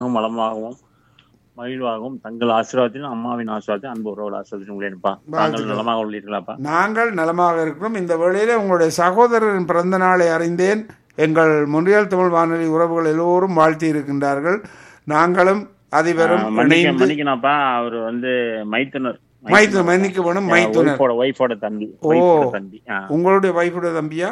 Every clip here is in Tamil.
வளமாகவும் மகிழ்வாகவும் தங்கள் ஆசீர்வாதத்திலும் அம்மாவின் ஆசீர்வாதத்தையும் அன்பு உறவுகள் ஆசீர்வாதத்திலும் உள்ளேன்ப்பா தாங்கள் வாழ்த்துக்கள். நலமாக உள்ளீர்களாப்பா நாங்கள் நலமாக இருக்கிறோம் இந்த வேளையிலே உங்களுடைய சகோதரரின் பிறந்த நாளை அறிந்தேன் எங்கள் முன்றியல் தமிழ் வானொலி உறவுகள் எல்லோரும் வாழ்த்தி இருக்கின்றார்கள் நாங்களும் அதிபரும் மன்னிக்க இணைந்து மன்னிக்கணும்ப்பா அவர் வந்து மைத்துனர் மைத்து மன்னிக்க வேணும் மைத்துனர் ஒய்ஃபோட ஒய்ஃபோட தம்பி ஓ. ஒய்ஃபோட தம்பி ஆ, உங்களுடைய வைஃபுடைய தம்பியா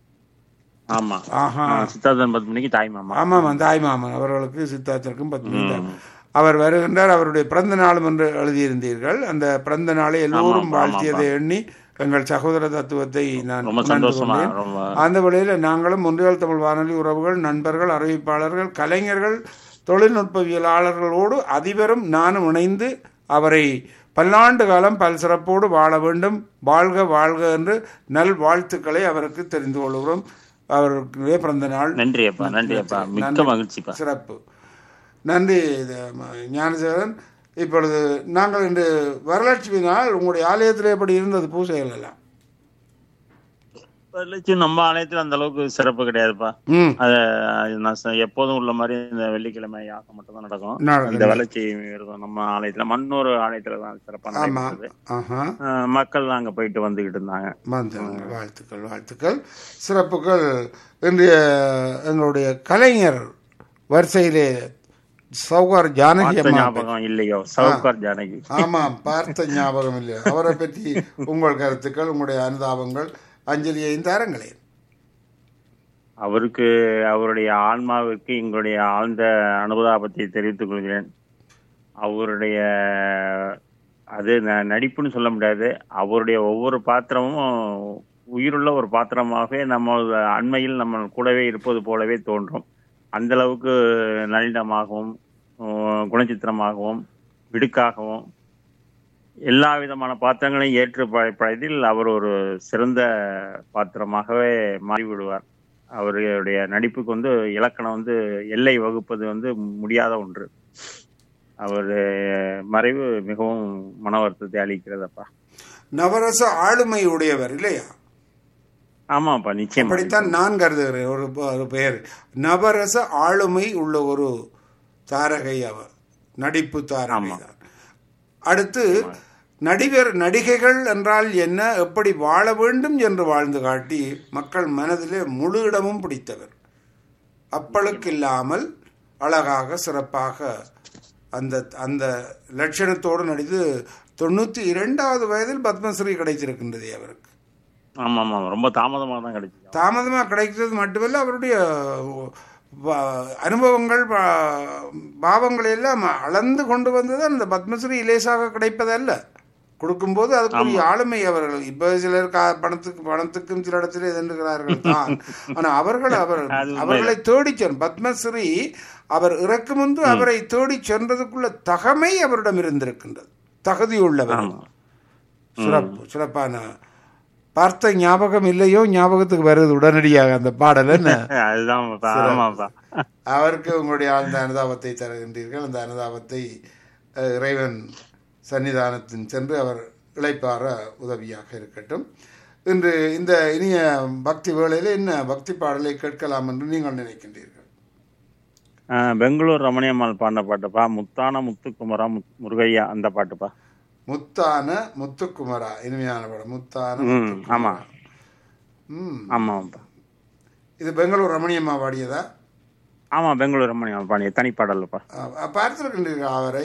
ஆமா ஆஹா ஆ, சித்தார்த்தன் பத்து மணிக்கு தாய் மாமா ஆமாம் தாய் மாமன் அவர்களுக்கு சித்தார்த்தருக்கும் பத்மி அவர் வருகின்றார் அவருடைய பிறந்த நாளும் என்று எழுதியிருந்தீர்கள் அந்த பிறந்த நாளை எல்லோரும் ஆமாம், வாழ்த்தியதை எண்ணி எங்கள் சகோதர தத்துவத்தை நான் ரொம்ப உணர்ந்து சந்தோஷமா கொண்டேன். ரொம்ப அந்த வழியில் நாங்களும் ஒன்றியல் தமிழ் வானொலி உறவுகள் நண்பர்கள் அறிவிப்பாளர்கள் கலைஞர்கள் தொழில்நுட்பவியலாளர்களோடு அதிபரும் நானும் இணைந்து அவரை பல்லாண்டு காலம் பல் சிறப்போடு வாழ வேண்டும் வாழ்க வாழ்க என்று நல் வாழ்த்துக்களை அவருக்கு தெரிந்து கொள்கிறோம் அவருடைய பிறந்த நாள் நன்றி அப்பா நன்றி அப்பா மிக்க நன்றி. மகிழ்ச்சிப்பா சிறப்பு நன்றி இது, ம- ஞானசேகரன் இப்பொழுது நாங்கள் இன்று வரலட்சுமி நாள் உங்களுடைய ஆலயத்தில் எப்படி இருந்தது பூஜைகள் எல்லாம் வரலட்சுமி நம்ம ஆலயத்துல அந்த அளவுக்கு சிறப்பு கிடையாதுப்பா ம் அத அது நான் சொ- எப்போதும் உள்ள மாதிரி இந்த வெள்ளிக்கிழமை யாகம் மட்டும் தான் நடக்கும் நடக்குது. இந்த வளர்ச்சி இருக்கும் நம்ம ஆலயத்துல மண்ணூர் ஆலயத்துல தான் சிறப்பா ஆமா நடைபெற்றது ஆஹா அஹ் மக்கள் அங்க போயிட்டு வந்துகிட்டு இருந்தாங்க வந்தாங்க வாழ்த்துக்கள் வாழ்த்துக்கள் சிறப்புகள் இன்றைய எங்களுடைய கலைஞர் வரிசையிலே சௌகார் ஜானகி பார்த்த அம்மா ஞாபகம் இல்லையோ சவுகார் ஜானகி ஆமாம் பார்த்த ஞாபகம் இல்லை அவரை பற்றி உங்கள் கருத்துக்கள் உங்களுடைய அனுதாபங்கள் அஞ்சலியையும் தாருங்களேன் அவருக்கு அவருடைய ஆன்மாவிற்கு எங்களுடைய ஆழ்ந்த அனுதாபத்தை தெரிவித்துக் கொள்கிறேன் அவருடைய அது ந- நடிப்புன்னு சொல்ல முடியாது அவருடைய ஒவ்வொரு பாத்திரமும் உயிருள்ள ஒரு பாத்திரமாகவே நம்ம அண்மையில் நம்ம கூடவே இருப்பது போலவே தோன்றும் அந்த அளவுக்கு நளினமாகவும் உம், குணச்சித்திரமாகவும் விடுக்காகவும் எல்லா விதமான பாத்திரங்களையும் ஏற்று ப- பழதில் அவர் ஒரு சிறந்த பாத்திரமாகவே மாறிவிடுவார் அவருடைய நடிப்புக்கு வந்து இலக்கணம் வந்து எல்லை வகுப்பது வந்து முடியாத ஒன்று அவர் மறைவு மிகவும் மன வருத்தத்தை அளிக்கிறதப்பா நவரச ஆளுமை உடையவர் இல்லையா ஆமாப்பா நிச்சயமா அப்படித்தான் நான் கருதுகிறேன் ஒரு ப- ஒரு பெயர் நவரச ஆளுமை உள்ள ஒரு தாரகை அவர் நடிப்பு தாரகை தான் அடுத்து நடிகர் நடிகைகள் என்றால் என்ன எப்படி வாழ வேண்டும் என்று வாழ்ந்து காட்டி மக்கள் மனதிலே முழு இடமும் பிடித்தவர் அப்பளுக்கு இல்லாமல் அழகாக சிறப்பாக அந்த அந்த லட்சணத்தோடு நடித்து தொண்ணூற்றி இரண்டாவது வயதில் பத்மஸ்ரீ கிடைத்திருக்கின்றது அவருக்கு ஆமா ஆமா ரொம்ப தாமதமாக தான் கிடைச்சது தாமதமாக கிடைக்கிறது மட்டுமல்ல அவருடைய வ- அனுபவங்கள் வ- பாவங்களை எல்லாம் அளந்து கொண்டு வந்தது அந்த பத்மஸ்ரீ இலேசாக கிடைப்பதல்ல கொடுக்கும்போது அதுக்குரிய ஆளுமை அவர்கள் இப்ப சிலர் கா- பணத்துக்கு பணத்துக்கும் சில இடத்துல எதிர்க்கிறார்கள் தான் ஆனா அவர்கள் அவர் அது உண்மைதான். அவர்களை தேடி சென் பத்மஸ்ரீ அவர் இறக்கு முன்பு அவரை தேடி சென்றதுக்குள்ள தகமை அவரிடம் இருந்திருக்கின்றது தகுதியுள்ளவர் ஆமா சிறப்பு சிறப்பான பார்த்த ஞாபகம் இல்லையோ ஞாபகத்துக்கு வருது உடனடியாக அந்த பாடல் என்ன அதுதான் ஆமாப்பா அவருக்கு உங்களுடைய ஆழ்ந்த அனுதாபத்தை தருகின்றீர்கள் அந்த அனுதாபத்தை அஹ், இறைவன் சன்னிதானத்தின் சென்று அவர் இளைப்பாற உதவியாக இருக்கட்டும் இன்று இந்த இனிய பக்தி வேளையில் என்ன பக்தி பாடலை கேட்கலாம் என்று நீங்கள் நினைக்கின்றீர்கள் ஆஹ் பெங்களூர் ரமணியம்மாள் பாடின பாட்டுப்பா முத்தான முத்துக்குமரா முத்- முருகையா அந்த பாட்டுப்பா முத்தான முத்துக்குமரா இனிமையான படம் முத்தான ம் முத்துக்குமரா. ஆமா ம் ஆமாப்பா இது பெங்களூர் ரமணியம்மா பாடியதா ஆமா பெங்களூர் ரமணியம்மாள் பாடிய தனிப்பாடல்ப்பா அஹ், பார்த்திருக்கின்றீர்கள் அவரை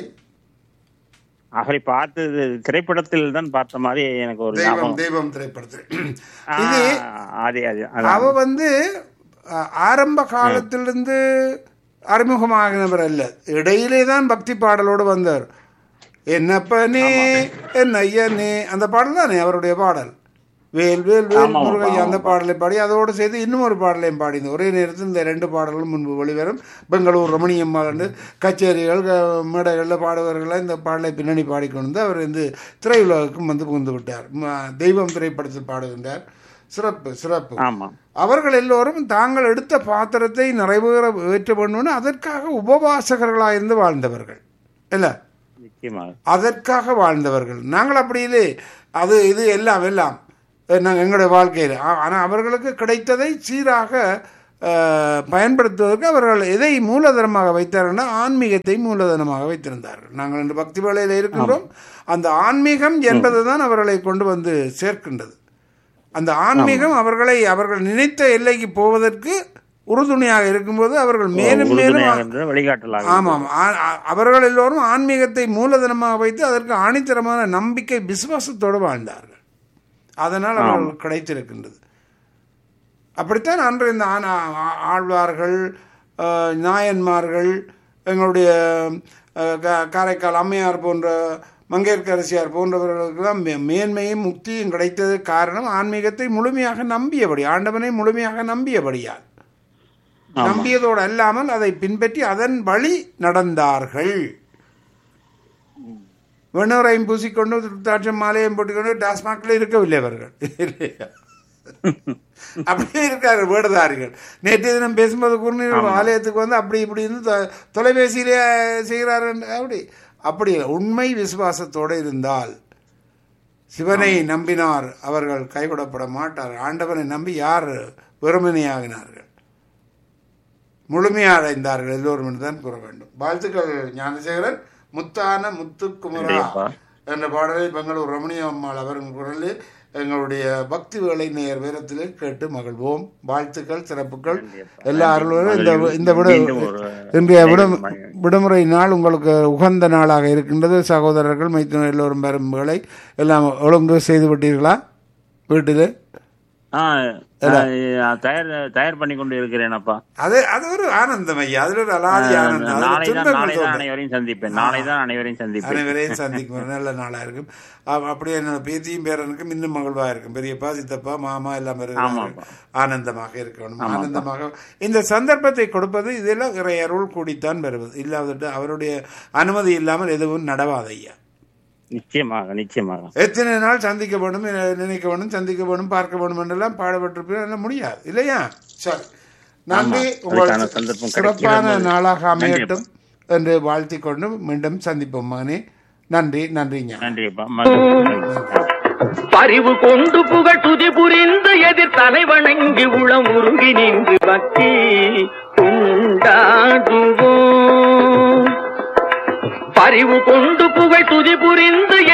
அவரை பார்த்தது திரைப்படத்தில் தான் பார்த்த மாதிரி எனக்கு ஒரு தெய்வம் ஞாபகம் தெய்வம் திரைப்படத்தில் ஆ, இது அதே அதே அதான். அவ வந்து அஹ், ஆரம்ப காலத்திலிருந்து அறிமுகமாகினவர் அல்ல இடையிலே தான் பக்தி பாடலோடு வந்தார் என்னப்பனே என் ஐயனே அந்த பாடல் தானே அவருடைய பாடல் வேல் வேல் வேல் ஆமாம், முருகையா அந்த ஆமாம். பாடலை பாடி அதோடு சேர்த்து இன்னும் ஒரு பாடலையும் பாடினது ஒரே நேரத்தில் இந்த ரெண்டு பாடலும் முன்பு வெளிவரும் பெங்களூர் ரமணியம்மாள் என்று கச்சேரிகள் க- மேடைகளில் பாடுவர்களை இந்த பாடலை பின்னணி பாடிக்கொண்டு வந்து அவர் வந்து திரையுலகுக்கும் வந்து புகுந்து விட்டார் ம- தெய்வம் திரைப்படத்தில் பாடுகின்றார் சிறப்பு சிறப்பு ஆமா அவர்கள் எல்லோரும் தாங்கள் எடுத்த பாத்திரத்தை நிறைவேற ஏற்ற வேண்டும்னு அதற்காக உபவாசகர்களாக இருந்து வாழ்ந்தவர்கள் இல்ல நிச்சயமாக அதற்காக வாழ்ந்தவர்கள் நாங்கள் அப்படி இல்லை அது இது எல்லாம் எல்லாம் நாங்கள் எங்களுடைய வாழ்க்கையில் ஆனால் அவர்களுக்கு கிடைத்ததை சீராக அஹ், பயன்படுத்துவதற்கு அவர்கள் எதை மூலதனமாக வைத்தார்கள்னா ஆன்மீகத்தை மூலதனமாக வைத்திருந்தார்கள் நாங்கள் இன்று பக்தி வேலையில் இருக்கின்றோம் அந்த ஆன்மீகம் என்பது தான் அவர்களை கொண்டு வந்து சேர்க்கின்றது அந்த ஆன்மீகம் அவர்களை அவர்கள் நினைத்த எல்லைக்கு போவதற்கு உறுதுணையாக இருக்கும்போது அவர்கள் மேலும் மேலும் உறுதுணையாக இருந்தது வழிகாட்டலாக ஆமாம் ஆ- ஆ- அவர்கள் எல்லோரும் ஆன்மீகத்தை மூலதனமாக வைத்து அதற்கு ஆணித்தரமான நம்பிக்கை விசுவாசத்தோடு வாழ்ந்தார்கள் அதனால் அவர்கள் கிடைத்திருக்கின்றது அப்படித்தான் அன்று இந்த ஆண் ஆ- ஆழ்வார்கள் அஹ், நாயன்மார்கள் எங்களுடைய அஹ், கா- காரைக்கால் அம்மையார் போன்ற மங்கையர்க்கரசியார் போன்றவர்களுக்கெல்லாம் மே- மேன்மையும் முக்தியும் கிடைத்தது காரணம் ஆன்மீகத்தை முழுமையாக நம்பியபடி ஆண்டவனை முழுமையாக நம்பியபடியால் நம்பியதோடு அல்லாமல் அதை பின்பற்றி அதன் வழி நடந்தார்கள் வெண்ணூரையும் பூசிக்கொண்டு திருத்தாட்சம் மாலையும் போட்டுக்கொண்டு டாஸ்மாக்ல இருக்கவில்லை அவர்கள் இல்லையா? அப்படியே இருக்காரு வேடதாரிகள் நேற்று தினம் பேசும்போது குறுநீர் ஆலயத்துக்கு வந்து அப்படி இப்படி இருந்து தொ- தொலைபேசியிலே செய்கிறாரு அப்படி அப்படி இல்லை. உண்மை விசுவாசத்தோடு இருந்தால் சிவனை நம்பினார் அவர்கள் கைவிடப்பட மாட்டார் ஆண்டவனை நம்பி யார் வெறுமனையாகினார்கள் முழுமையாக அடைந்தார்கள் எல்லோரும் என்று தான் கூற வேண்டும் வாழ்த்துக்கள் ஞானசேகரன் முத்தான முத்துக்குமரா கண்டிப்பா. என்ற பாடலை பெங்களூர் ரமணிய அம்மாள் அவரின் குரலில் எங்களுடைய பக்தி வேலை நேர் வீரத்திலே கேட்டு மகிழ்வோம் வாழ்த்துக்கள் சிறப்புகள் கண்டிப்பா. எல்லா அருளும் இந்த இந்த விட மீண்டும் ஒரு இன்றைய விடும் மகிழ்ச்சி. விடுமுறை நாள் உங்களுக்கு உகந்த நாளாக இருக்கின்றது சகோதரர்கள் மைத்துனர் எல்லோரும் பெறும் வேலை எல்லாம் ஒழுங்கு செய்து விட்டீர்களா வீட்டில் ஆ, ஆ, தயார் தயார் பண்ணி கொண்டு இருக்கிறேன் அப்பா அது அது ஒரு ஆனந்தம் ஐயா அது ஒரு அலாதி ஆனந்தம் அதுல நாளை தான் துன்பங்கள் நாளை தான் தோன்றும். அனைவரையும் சந்திப்பேன் நாளை தான் அனைவரையும் சந்திப்பேன் அனைவரையும் சந்திக்கும் ஒரு நல்ல நாளா இருக்கும் அ- அப்படியே என்னோட பேத்தியும் பேரனுக்கும் இன்னும் மகிழ்வா இருக்கும் பெரியப்பா சித்தப்பா மாமா எல்லாம் இருக்கிறாங்க. ஆமாப்பா. ஆனந்தமாக இருக்கணும் ஆனந்தமாக இந்த சந்தர்ப்பத்தை கொடுப்பது இதெல்லாம் இறை அருள் கூடித்தான் பெறுவது இல்லாவிட்டு அவருடைய அனுமதி இல்லாமல் எதுவும் நடவாது ஐயா நிச்சயமாக நிச்சயமாக எத்தனை நாள் சந்திக்க வேணும் எ- நினைக்க வேணும் சந்திக்க வேணும் பார்க்க வேணும் என்றெல்லாம் பாடுபட்டிருப்போம் எல்லாம் முடியாது இல்லையா சரி நன்றி ஆமா. உங்கள் அதுக்கான சந்தர்ப்பம் சிறப்பான கிடைக்கிறது. நாளாக அமையட்டும் என்று வாழ்த்தி கொண்டு மீண்டும் சந்திப்போம் மகனே நன்றி நன்றி ஞான நன்றி அப்பா மகிழ்ச்சி. பரிவு கொண்டு புகழ் துதி புரிந்து எதிர் தலைவணங்கி உளம் உருகி நின்று பக்தி கொண்டாடுவோம் பரிவு கொண்டு புகழ் துதி புரிந்து